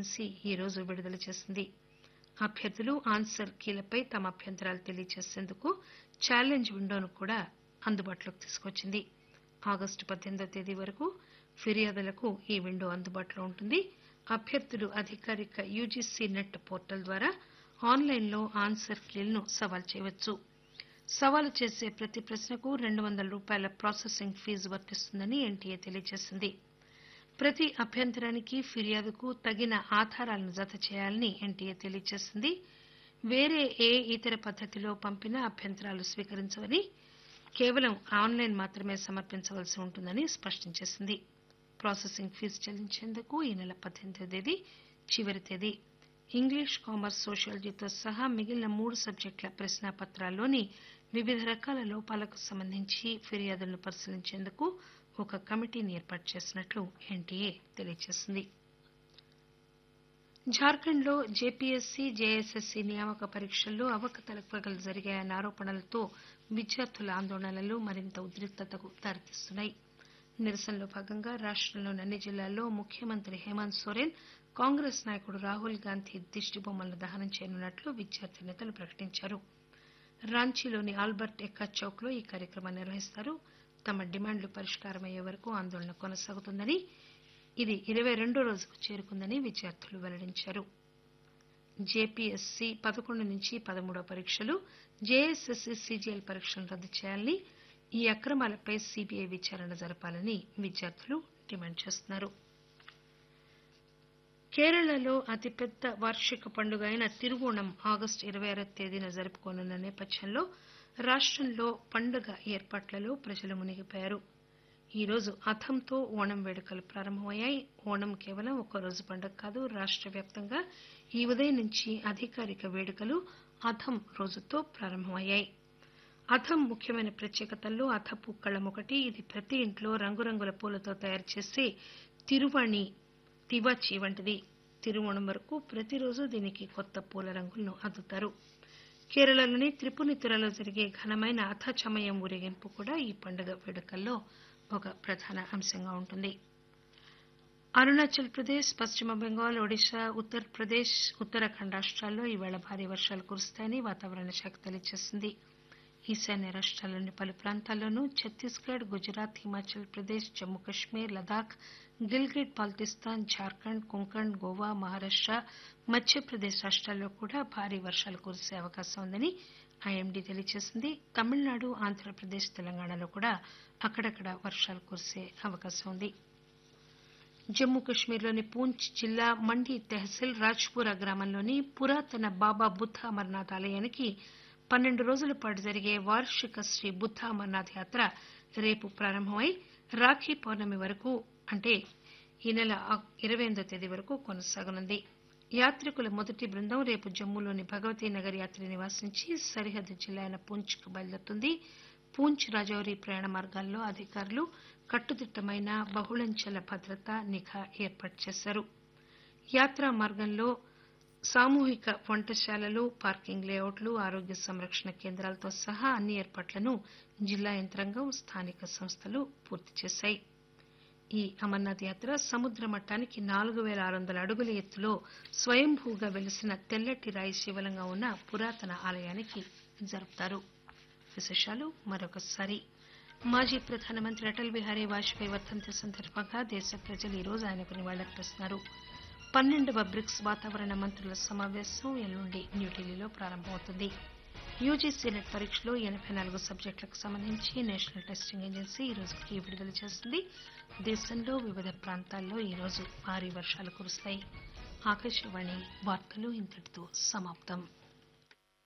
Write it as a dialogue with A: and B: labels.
A: agency ఈ రోజు విడుదల చేసింది అభ్యర్థులు ఆన్సర్ కీలపై తమ అభ్యంతరాలు తెలియజేసేందుకు ఛాలెంజ్ విండోను కూడా అందుబాటులోకి తీసుకొచ్చింది ఆగస్టు పద్దెనిమిదో తేదీ వరకు ఫిర్యాదులకు ఈ విండో అందుబాటులో ఉంటుంది అభ్యర్థులు అధికారిక యూజీసీ నెట్ పోర్టల్ ద్వారా ఆన్లైన్లో ఆన్సర్ కీలను సవాల్ చేయవచ్చు సవాలు చేసే ప్రతి ప్రశ్నకు రెండు వందల రూపాయల ప్రాసెసింగ్ ఫీజు వర్తిస్తుందని ఎన్టీఏ తెలియజేసింది ప్రతి అభ్యంతరానికి ఫిర్యాదుకు తగిన ఆధారాలను జత చేయాలని ఎన్టీఏ తెలియజేసింది వేరే ఏ ఇతర పద్దతిలో పంపిన అభ్యంతరాలు స్వీకరించవని కేవలం ఆన్లైన్ మాత్రమే సమర్పించవలసి ఉంటుందని స్పష్టం చేసింది ప్రాసెసింగ్ ఫీజు చెల్లించేందుకు ఈ నెల పద్దెనిమిదో తేదీ చివరి తేదీ ఇంగ్లీష్ కామర్స్ సోషియాలజీతో సహా మిగిలిన మూడు సబ్జెక్టుల ప్రశ్నాపత్రాల్లోని వివిధ రకాల లోపాలకు సంబంధించి ఫిర్యాదులను పరిశీలించేందుకు ఒక కమిటీని ఏర్పాటు చేసినట్లు ఎన్టీఏ తెలియజేసింది జార్ఖండ్లో జేపీఎస్సీ జేఎస్ఎస్సీ నియామక పరీక్షల్లో అవకతవకలు జరిగాయన్న ఆరోపణలతో విద్యార్థుల ఆందోళనలు మరింత ఉద్రిక్తతకు దారితీస్తున్నాయి నిరసనలో భాగంగా రాష్టంలోని అన్ని జిల్లాల్లో ముఖ్యమంత్రి హేమంత్ సోరెన్ కాంగ్రెస్ నాయకుడు రాహుల్ గాంధీ దిష్టిబొమ్మలను దహనం చేయనున్నట్లు విద్యార్థి నేతలు ప్రకటించారు రాంచీలోని ఆల్బర్ట్ ఎక్కా చౌక్ లో ఈ కార్యక్రమాన్ని నిర్వహిస్తారు తమ డిమాండ్లు పరిష్కారమయ్యే వరకు ఆందోళన కొనసాగుతుందని ఇది ఇరవై రెండో రోజుకు చేరుకుందని విద్యార్థులు వెల్లడించారు జేపీఎస్సీ పదకొండు నుంచి పదమూడో పరీక్షలు జేఎస్ఎస్సీ సీజీఎల్ పరీక్షలను రద్దు చేయాలని ఈ అక్రమాలపై సీబీఐ విచారణ జరపాలని విద్యార్థులు డిమాండ్ చేస్తున్నారు కేరళలో అతిపెద్ద వార్షిక పండుగ అయిన తిరువోణం ఆగస్టు ఇరవై ఆరో తేదీన జరుపుకోనున్న నేపథ్యంలో రాష్టంలో పండుగ ఏర్పాట్లలో ప్రజలు మునిగిపోయారు ఈ రోజు అథంతో ఓణం వేడుకలు ప్రారంభమయ్యాయి ఓణం కేవలం ఒక్క రోజు పండుగ కాదు రాష్ట వ్యాప్తంగా ఈ ఉదయం నుంచి అధికారిక వేడుకలు అథం రోజుతో ప్రారంభమయ్యాయి అథం ముఖ్యమైన ప్రత్యేకతల్లో అథపు కళం ఒకటి ఇది ప్రతి ఇంట్లో రంగురంగుల పూలతో తయారు చేసే తిరువాణి తివాచి వంటిది తిరువోణం వరకు ప్రతిరోజు దీనికి కొత్త పూల రంగులను అద్దుతారు కేరళలోని త్రిపునితురలో జరిగే ఘనమైన అథచమయం ఊరేగింపు కూడా ఈ పండుగ వేడుకల్లో ఒక ప్రధాన అంశంగా ఉంటుంది అరుణాచల్ ప్రదేశ్ పశ్చిమ బెంగాల్ ఒడిశా ఉత్తరప్రదేశ్ ఉత్తరాఖండ్ రాష్ట్రాల్లో ఈవేళ భారీ వర్షాలు కురుస్తాయని వాతావరణ శాఖ తెలియజేసింది ఈశాన్య రాష్ట్రాల్లోని పలు ప్రాంతాల్లోనూ ఛత్తీస్గఢ్ గుజరాత్ హిమాచల్ ప్రదేశ్ జమ్మూ కశ్మీర్ లదాఖ్ గిల్గిట్ బాల్టిస్తాన్ జార్ఖండ్ కొంకణ్ గోవా మహారాష్ట మధ్యప్రదేశ్ రాష్ట్రాల్లో కూడా భారీ వర్షాలు కురిసే అవకాశం ఉందని ఐఎండీ తెలియజేసింది తమిళనాడు ఆంధ్రప్రదేశ్ తెలంగాణలో కూడా అక్కడక్కడ వర్షాలు కురిసే అవకాశం ఉంది జమ్మూ కశ్మీర్లోని పూంచ్ జిల్లా మండి తెహసిల్ రాజ్పురా గ్రామంలోని పురాతన బాబా బుద్ధ అమర్నాథ్ ఆలయానికి పన్నెండు రోజుల పాటు జరిగే వార్షిక శ్రీ బుద్ధ అమర్నాథ్ యాత్ర రేపు ప్రారంభమై రాఖీ పౌర్ణమి వరకు అంటే ఈ నెల ఇరవై ఎనిమిదో తేదీ వరకు కొనసాగనుంది యాత్రికుల మొదటి బృందం రేపు జమ్మూలోని భగవతీ నగర్ యాత్రి నివాస్ నుంచి సరిహద్దు జిల్లా అయిన పూంచ్ కు బయలుదేరుతుంది పూంచ్ రాజౌరి ప్రయాణ మార్గాల్లో అధికారులు కట్టుదిట్టమైన బహుళంచెల భద్రత నిఘా ఏర్పాటు చేశారు యాత్రా మార్గంలో సామూహిక వంటశాలలు పార్కింగ్ లేఅవుట్లు ఆరోగ్య సంరక్షణ కేంద్రాలతో సహా అన్ని ఏర్పాట్లను జిల్లా యంత్రాంగం స్థానిక సంస్థలు పూర్తి చేశాయి ఈ అమర్నాథ్ యాత్ర సముద్ర మట్టానికి నాలుగు పేల ఆరు వందల అడుగుల ఎత్తులో స్వయంభూగా వెలిసిన తెల్లటి రాయి శివలింగం ఉన్న పురాతన ఆలయానికి జరుపుతారు విశేషాలు మరొకసారి మాజీ ప్రధానమంత్రి అటల్ బిహారీ వాజ్పేయి వర్ధంతి సందర్భంగా దేశ ప్రజలు ఈ రోజు ఆయనకు నివాళులర్పిస్తున్నారు పన్నెండవ బ్రిక్స్ వాతావరణ మంత్రుల సమావేశం ఎల్లుండి న్యూఢిల్లీలో ప్రారంభమవుతుంది యూజీసీ నెట్ పరీక్షలో ఎనబై నాలుగు సబ్జెక్టులకు సంబంధించి నేషనల్ టెస్టింగ్ ఏజెన్సీ ఈ రోజు కీ విడుదల చేస్తుంది దేశంలో వివిధ ప్రాంతాల్లో ఈ రోజు భారీ వర్షాలు కురుస్తాయి ఆకాశవాణి వార్తలు ఇంతటితో సమాప్తం